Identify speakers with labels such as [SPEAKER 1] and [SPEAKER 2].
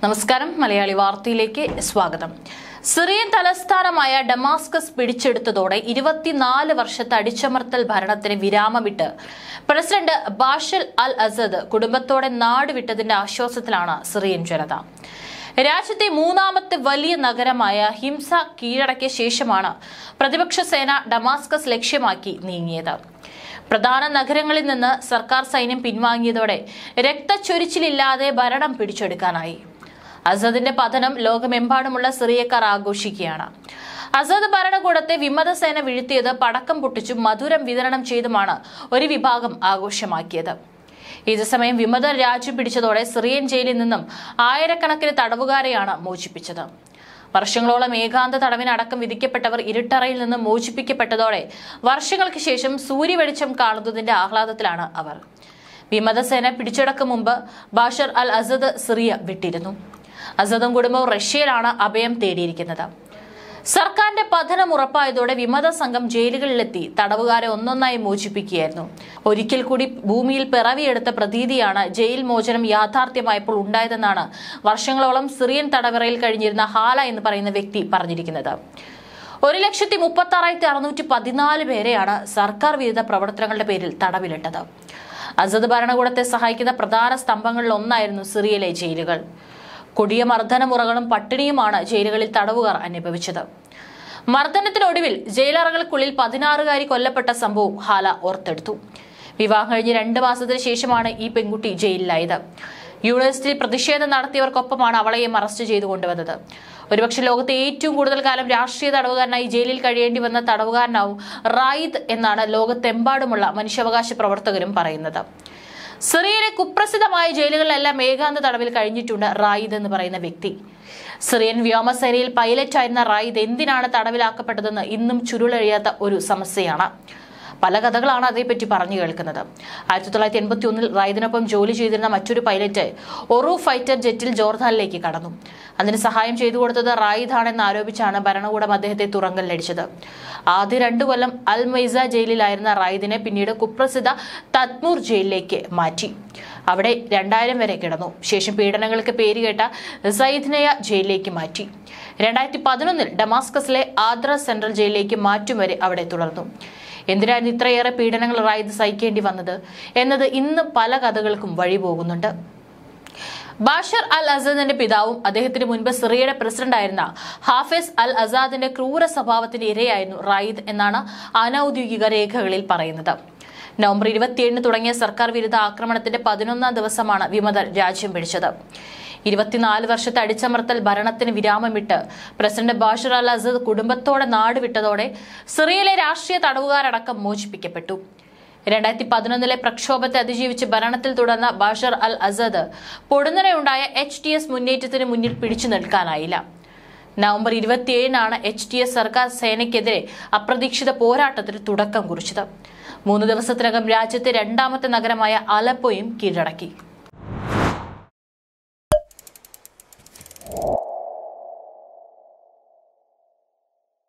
[SPEAKER 1] നമസ്കാരം മലയാളി വാർത്തയിലേക്ക് സ്വാഗതം സിറിയൻ തലസ്ഥാനമായ ഡമാസ്കസ് പിടിച്ചെടുത്തതോടെ ഇരുപത്തിനാല് വർഷത്തെ അടിച്ചമർത്തൽ ഭരണത്തിന് വിരാമമിട്ട് പ്രസിഡന്റ് ബാഷൽ അൽ അസദ് കുടുംബത്തോടെ നാടുവിട്ടതിന്റെ ആശ്വാസത്തിലാണ് സിറിയൻ ജനത രാജ്യത്തെ മൂന്നാമത്തെ വലിയ നഗരമായ ഹിംസ കീഴടക്കിയ ശേഷമാണ് പ്രതിപക്ഷ സേന ഡമാസ്കസ് ലക്ഷ്യമാക്കി നീങ്ങിയത് പ്രധാന നഗരങ്ങളിൽ നിന്ന് സർക്കാർ സൈന്യം പിൻവാങ്ങിയതോടെ രക്തച്ചൊരിച്ചിലില്ലാതെ ഭരണം പിടിച്ചെടുക്കാനായി അസദിന്റെ പതനം ലോകമെമ്പാടുമുള്ള സിറിയക്കാർ ആഘോഷിക്കുകയാണ് അസദ് ഭരണകൂടത്തെ വിമതസേന വീഴ്ത്തിയത് പടക്കം പൊട്ടിച്ചും മധുരം വിതരണം ചെയ്തുമാണ് ഒരു വിഭാഗം ആഘോഷമാക്കിയത് ഇതേസമയം വിമതർ രാജ്യം പിടിച്ചതോടെ സിറിയൻ ജയിലിൽ നിന്നും ആയിരക്കണക്കിന് തടവുകാരെയാണ് മോചിപ്പിച്ചത് വർഷങ്ങളോളം ഏകാന്ത തടവിനടക്കം വിധിക്കപ്പെട്ടവർ ഇരുട്ടറയിൽ നിന്ന് മോചിപ്പിക്കപ്പെട്ടതോടെ വർഷങ്ങൾക്ക് ശേഷം സൂര്യവെളിച്ചം കാണുന്നതിന്റെ ആഹ്ലാദത്തിലാണ് അവർ വിമതസേന പിടിച്ചടക്കും മുമ്പ് ബാഷർ അൽ അസദ് സിറിയ വിട്ടിരുന്നു അസദും കുടുംബവും റഷ്യയിലാണ് അഭയം തേടിയിരിക്കുന്നത് സർക്കാരിന്റെ പതനം ഉറപ്പായതോടെ വിമത സംഘം ജയിലുകളിലെത്തി തടവുകാരെ ഒന്നൊന്നായി മോചിപ്പിക്കുകയായിരുന്നു ഒരിക്കൽ കൂടി ഭൂമിയിൽ പിറവിയെടുത്ത പ്രതീതിയാണ് ജയിൽ മോചനം യാഥാർത്ഥ്യമായപ്പോൾ ഉണ്ടായതെന്നാണ് വർഷങ്ങളോളം സിറിയൻ തടവറയിൽ കഴിഞ്ഞിരുന്ന ഹാല എന്ന് പറയുന്ന വ്യക്തി പറഞ്ഞിരിക്കുന്നത് ഒരു ലക്ഷത്തി മുപ്പത്തി ആറായിരത്തി അറുന്നൂറ്റി പതിനാല് പേരെയാണ് സർക്കാർ വിരുദ്ധ പ്രവർത്തനങ്ങളുടെ പേരിൽ തടവിലിട്ടത് അസദ് ഭരണകൂടത്തെ സഹായിക്കുന്ന പ്രധാന സ്തംഭങ്ങളിൽ ഒന്നായിരുന്നു സിറിയയിലെ ജയിലുകൾ കൊടിയ മർദ്ദനമുറകളും പട്ടിണിയുമാണ് ജയിലുകളിൽ തടവുകാർ അനുഭവിച്ചത് മർദ്ദനത്തിനൊടുവിൽ ജയിലറകൾക്കുള്ളിൽ പതിനാറുകാരി കൊല്ലപ്പെട്ട സംഭവം ഹാല ഓർത്തെടുത്തു വിവാഹം കഴിഞ്ഞ് രണ്ട് മാസത്തിന് ശേഷമാണ് ഈ പെൺകുട്ടി ജയിലിലായത് യൂണിവേഴ്സിറ്റിയിൽ പ്രതിഷേധം നടത്തിയവർക്കൊപ്പമാണ് അവളെയും അറസ്റ്റ് ചെയ്തു കൊണ്ടുവന്നത് ഒരുപക്ഷെ ലോകത്തെ ഏറ്റവും കൂടുതൽ കാലം രാഷ്ട്രീയ തടവുകാരനായി ജയിലിൽ കഴിയേണ്ടി വന്ന തടവുകാരനാവും റായിദ് എന്നാണ് ലോകത്തെമ്പാടുമുള്ള മനുഷ്യാവകാശ പ്രവർത്തകരും പറയുന്നത് സിറിയയിലെ കുപ്രസിദ്ധമായ ജയിലുകളിലെല്ലാം ഏകാന്ത തടവിൽ കഴിഞ്ഞിട്ടുണ്ട് റായിദ് എന്ന് പറയുന്ന വ്യക്തി സിറിയൻ വ്യോമസേനയിൽ പൈലറ്റ് ആയിരുന്ന റായിദ് എന്തിനാണ് തടവിലാക്കപ്പെട്ടതെന്ന് ഇന്നും ചുരുളഴിയാത്ത ഒരു സമസ്യയാണ് പല കഥകളാണ് അതേപ്പറ്റി പറഞ്ഞു കേൾക്കുന്നത് ആയിരത്തി തൊള്ളായിരത്തി എൺപത്തി ഒന്നിൽ റായിദിനൊപ്പം ജോലി ചെയ്തിരുന്ന മറ്റൊരു പൈലറ്റ് ഒറു ഫൈറ്റർ ജെറ്റിൽ ജോർദാനിലേക്ക് കടന്നു അതിന് സഹായം ചെയ്തു കൊടുത്തത് റായിദാണെന്ന് ആരോപിച്ചാണ് ഭരണകൂടം അദ്ദേഹത്തെ തുറങ്കലിലടിച്ചത് ആദ്യ രണ്ടു കൊല്ലം അൽ മൈസ ജയിലിലായിരുന്ന റായിദിനെ പിന്നീട് കുപ്രസിദ്ധ തത്മൂർ ജയിലിലേക്ക് മാറ്റി അവിടെ രണ്ടായിരം വരെ കിടന്നു ശേഷം പീഡനങ്ങൾക്ക് പേരുകേട്ട സൈദ്നയ ജയിലിലേക്ക് മാറ്റി രണ്ടായിരത്തി പതിനൊന്നിൽ ഡമാസ്കസിലെ ആദ്ര സെൻട്രൽ ജയിലിലേക്ക് മാറ്റും വരെ അവിടെ തുടർന്നു എന്തിനായിരുന്നു ഇത്രയേറെ പീഡനങ്ങൾ റായിദ് സഹിക്കേണ്ടി വന്നത് എന്നത് ഇന്ന് പല കഥകൾക്കും വഴിപോകുന്നുണ്ട് ബാഷർ അൽ അസദിന്റെ പിതാവും അദ്ദേഹത്തിന് മുൻപ് സിറിയയുടെ പ്രസിഡന്റായിരുന്ന ഹാഫിസ് അൽ അസാദിന്റെ ക്രൂര സ്വഭാവത്തിന്റെ ഇരയായിരുന്നു റായിദ് എന്നാണ് അനൌദ്യോഗിക രേഖകളിൽ പറയുന്നത് നവംബർ ഇരുപത്തിയേഴിന് തുടങ്ങിയ സർക്കാർ വിരുദ്ധ ആക്രമണത്തിന്റെ പതിനൊന്നാം ദിവസമാണ് വിമതർ രാജ്യം പിടിച്ചത് ഇരുപത്തിനാല് വർഷത്തെ അടിച്ചമർത്തൽ ഭരണത്തിന് വിരാമമിട്ട് പ്രസിഡന്റ് ബാഷർ അൽ അസദ് കുടുംബത്തോടെ നാടുവിട്ടതോടെ സിറിയയിലെ രാഷ്ട്രീയ തടവുകാരടക്കം മോചിപ്പിക്കപ്പെട്ടു രണ്ടായിരത്തി പതിനൊന്നിലെ പ്രക്ഷോഭത്തെ അതിജീവിച്ച് ഭരണത്തിൽ തുടർന്ന ബാഷർ അൽ അസദ് പൊടുന്നനെയുണ്ടായ എച്ച് ടി എസ് മുന്നേറ്റത്തിന് മുന്നിൽ പിടിച്ചു നിൽക്കാനായില്ല നവംബർ ഇരുപത്തിയേഴിനാണ് എച്ച് ടി എസ് സർക്കാർ സേനയ്ക്കെതിരെ അപ്രതീക്ഷിത പോരാട്ടത്തിന് തുടക്കം കുറിച്ചത് മൂന്ന് ദിവസത്തിനകം രാജ്യത്തെ രണ്ടാമത്തെ നഗരമായ അലപ്പോയും കീഴടക്കി